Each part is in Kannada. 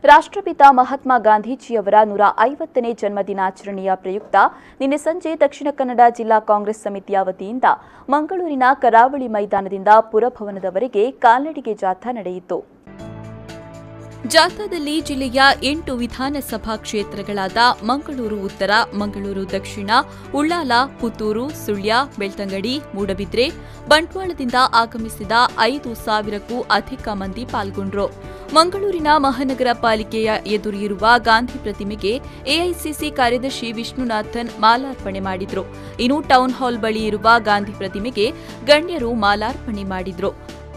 ರಾಷ್ಟ್ರಪಿತ ಮಹಾತ್ಮ ಗಾಂಧೀಜಿಯವರ ನೂರ ಐವತ್ತನೇ ಜನ್ಮದಿನಾಚರಣೆಯ ಪ್ರಯುಕ್ತ ನಿನ್ನೆ ಸಂಜೆ ದಕ್ಷಿಣ ಕನ್ನಡ ಜಿಲ್ಲಾ ಕಾಂಗ್ರೆಸ್ ಸಮಿತಿಯ ವತಿಯಿಂದ ಮಂಗಳೂರಿನ ಕರಾವಳಿ ಮೈದಾನದಿಂದ ಪುರಭವನದವರೆಗೆ ಕಾಲ್ನಡಿಗೆ ಜಾಥಾ ನಡೆಯಿತು ಜಾಥಾದಲ್ಲಿ ಜಿಲ್ಲೆಯ ಎಂಟು ವಿಧಾನಸಭಾ ಕ್ಷೇತ್ರಗಳಾದ ಮಂಗಳೂರು ಉತ್ತರ ಮಂಗಳೂರು ದಕ್ಷಿಣ ಉಳ್ಳಾಲ ಪುತ್ತೂರು ಸುಳ್ಯ ಬೆಳ್ತಂಗಡಿ ಮೂಡಬಿದ್ರೆ ಬಂಟ್ವಾಳದಿಂದ ಆಗಮಿಸಿದ ಐದು ಸಾವಿರಕ್ಕೂ ಅಧಿಕ ಮಂದಿ ಪಾಲ್ಗೊಂಡ್ರು ಮಂಗಳೂರಿನ ಮಹಾನಗರ ಪಾಲಿಕೆಯ ಎದುರಿರುವ ಗಾಂಧಿ ಪ್ರತಿಮೆಗೆ ಎಐಸಿಸಿ ಕಾರ್ಯದರ್ಶಿ ವಿಷ್ಣುನಾಥನ್ ಮಾಲಾರ್ಪಣೆ ಮಾಡಿದ್ರು ಇನ್ನು ಟೌನ್ ಹಾಲ್ ಬಳಿ ಇರುವ ಗಾಂಧಿ ಪ್ರತಿಮೆಗೆ ಗಣ್ಯರು ಮಾಲಾರ್ಪಣೆ ಮಾಡಿದ್ರು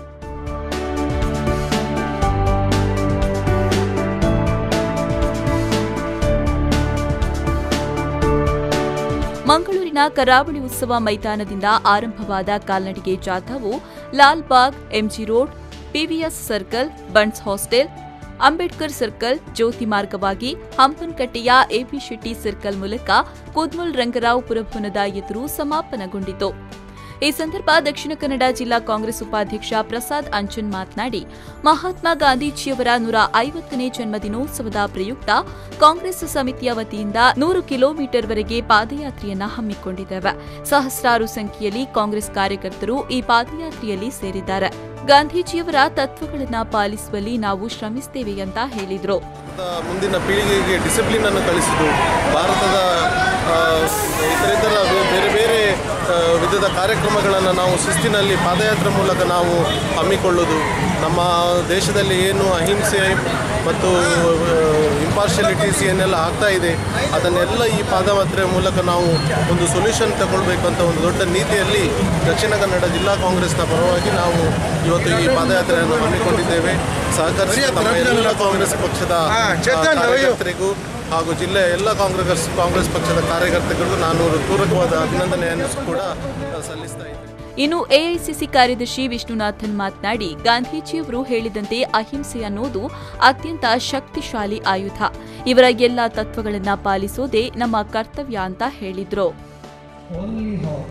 ಮಂಗಳೂರಿನ ಕರಾವಳಿ ಉತ್ಸವ ಮೈದಾನದಿಂದ ಆರಂಭವಾದ ಕಾಲ್ನಡಿಗೆ ಜಾಥಾವು Lalbagh MG road PVS circle Bunts hostel Ambedkar circle Jyothi ಮಾರ್ಗವಾಗಿ ಹಂಪನಕಟ್ಟೆಯ ಎಪಿ ಶೆಟ್ಟಿ ಸರ್ಕಲ್ ಮೂಲಕ ಕುದ್ಮಲ್ ರಂಗರಾವ್ ಪುರಭವನದ ಎದುರು ಸಮಾಪನಗೊಂಡಿತು ಈ ಸಂದರ್ಭ ದಕ್ಷಿಣ ಕನ್ನಡ ಜಿಲ್ಲಾ ಕಾಂಗ್ರೆಸ್ ಉಪಾಧ್ಯಕ್ಷ ಪ್ರಸಾದ್ ಅಂಚನ್ ಮಾತನಾಡಿ ಮಹಾತ್ಮ ಗಾಂಧೀಜಿಯವರ ನೂರ ಐವತ್ತನೇ ಜನ್ಮದಿನೋತ್ಸವದ ಪ್ರಯುಕ್ತ ಕಾಂಗ್ರೆಸ್ ಸಮಿತಿಯ ವತಿಯಿಂದ ನೂರು ಕಿಲೋಮೀಟರ್ವರೆಗೆ ಪಾದಯಾತ್ರೆಯನ್ನ ಹಮ್ಮಿಕೊಂಡಿದ್ದೇವೆ ಸಹಸ್ರಾರು ಸಂಖ್ಯೆಯಲ್ಲಿ ಕಾಂಗ್ರೆಸ್ ಕಾರ್ಯಕರ್ತರು ಈ ಪಾದಯಾತ್ರೆಯಲ್ಲಿ ಸೇರಿದ್ದಾರೆ ಗಾಂಧೀಜಿಯವರ ತತ್ವಗಳನ್ನ ಪಾಲಿಸುವಲ್ಲಿ ನಾವು ಶ್ರಮಿಸ್ತೇವೆ ಅಂತ ಹೇಳಿದ್ರು ಭಾರತದ ಮುಂದಿನ ಪೀಳಿಗೆಗೆ ಡಿಸಿಪ್ಲಿನ್ ಅನ್ನು ಕಲಿಸುವುದು ಭಾರತದ ಆ, ಇತರಿತರ ಬೇ- ಬೇರೆ ಬೇರೆ ಆ, ವಿಧದ ಕಾರ್ಯಕ್ರಮಗಳನ್ನು ನಾವು ಶಿಸ್ತಿನಲ್ಲಿ ಪಾದಯಾತ್ರೆ ಮೂಲಕ ನಾವು ಹಮ್ಮಿಕೊಳ್ಳೋದು ನಮ್ಮ ದೇಶದಲ್ಲಿ ಏನು ಅಹಿಂಸೆ ಮತ್ತು ಇಂಪಾರ್ಷಿಯಲಿಟೀಸ್ ಏನೆಲ್ಲ ಆಗ್ತಾ ಇದೆ ಅದನ್ನೆಲ್ಲ ಈ ಪಾದಯಾತ್ರೆ ಮೂಲಕ ನಾವು ಒಂದು ಸೊಲ್ಯೂಷನ್ ತಗೊಳ್ಬೇಕು ಅಂತ ಒಂದು ದೊಡ್ಡ ನೀತಿಯಲ್ಲಿ ದಕ್ಷಿಣ ಕನ್ನಡ ಜಿಲ್ಲಾ ಕಾಂಗ್ರೆಸ್ನ ಪರವಾಗಿ ನಾವು ಇವತ್ತು ಈ ಪಾದಯಾತ್ರೆಯನ್ನು ಹಮ್ಮಿಕೊಂಡಿದ್ದೇವೆ ಸಹಕರಿಸಿದ ನಮ್ಮ ಎಲ್ಲ ಕಾಂಗ್ರೆಸ್ ಪಕ್ಷದ ಆ, ಕಾರ್ಯಕರ್ತರಿಗೂ ಹಾಗೂ ಜಿಲ್ಲೆಯ ಎಲ್ಲ ಕಾಂಗ್ರೆಸ್ ಕಾಂಗ್ರೆಸ್ ಪಕ್ಷದ ಕಾರ್ಯಕರ್ತರಿಗೂ ನಾನು ಪೂರಕವಾದ ಅಭಿನಂದನೆಯನ್ನು ಕೂಡ ಆ, ಸಲ್ಲಿಸ್ತಾ ಇದ್ದೇನೆ ಇನ್ನು ಎಐಸಿಸಿ ಕಾರ್ಯದರ್ಶಿ ವಿಷ್ಣುನಾಥನ್ ಮಾತನಾಡಿ ಗಾಂಧೀಜಿಯವರು ಹೇಳಿದಂತೆ ಅಹಿಂಸೆ ಅನ್ನೋದು ಅತ್ಯಂತ ಶಕ್ತಿಶಾಲಿ ಆಯುಧ ಇವರ ಎಲ್ಲ ತತ್ವಗಳನ್ನ ಪಾಲಿಸೋದೇ ನಮ್ಮ ಕರ್ತವ್ಯ ಅಂತ ಹೇಳಿದ್ರು only hope.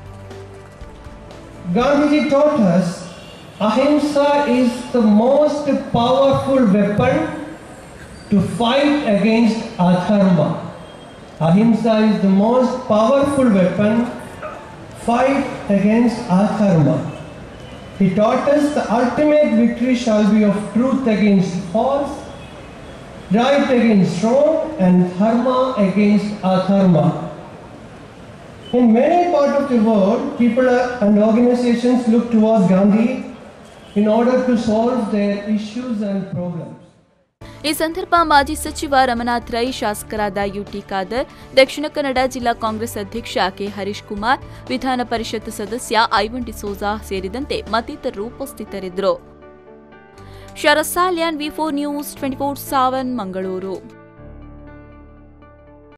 Gandhiji taught us ahimsa is the most powerful weapon to fight against adharma. Ahimsa is the most powerful weapon fight against adharma. He taught us the ultimate victory shall be of truth against false, right against wrong, and dharma against adharma. In many parts of the world, people are- and organizations look towards Gandhi in order to solve their issues and problems. ಈ ಸಂದರ್ಭ ಮಾಜಿ ಸಚಿವ ರಮನಾಥ್ ರೈ ಶಾಸಕರಾದ ಯುಟಿ ಖಾದರ್ ದಕ್ಷಿಣ ಕನ್ನಡ ಜಿಲ್ಲಾ ಕಾಂಗ್ರೆಸ್ ಅಧ್ಯಕ್ಷ ಕೆ ಹರೀಶ್ ಕುಮಾರ್ ವಿಧಾನ ಪರಿಷತ್ ಸದಸ್ಯ ಐವನ್ ಡಿಸೋಜಾ ಸೇರಿದಂತೆ ಮತ್ತಿತರರು ಉಪಸ್ಥಿತರಿದ್ದರು ಶರಸಾಲ್ಯಾನ್ V four news twenty four seven Mangaluru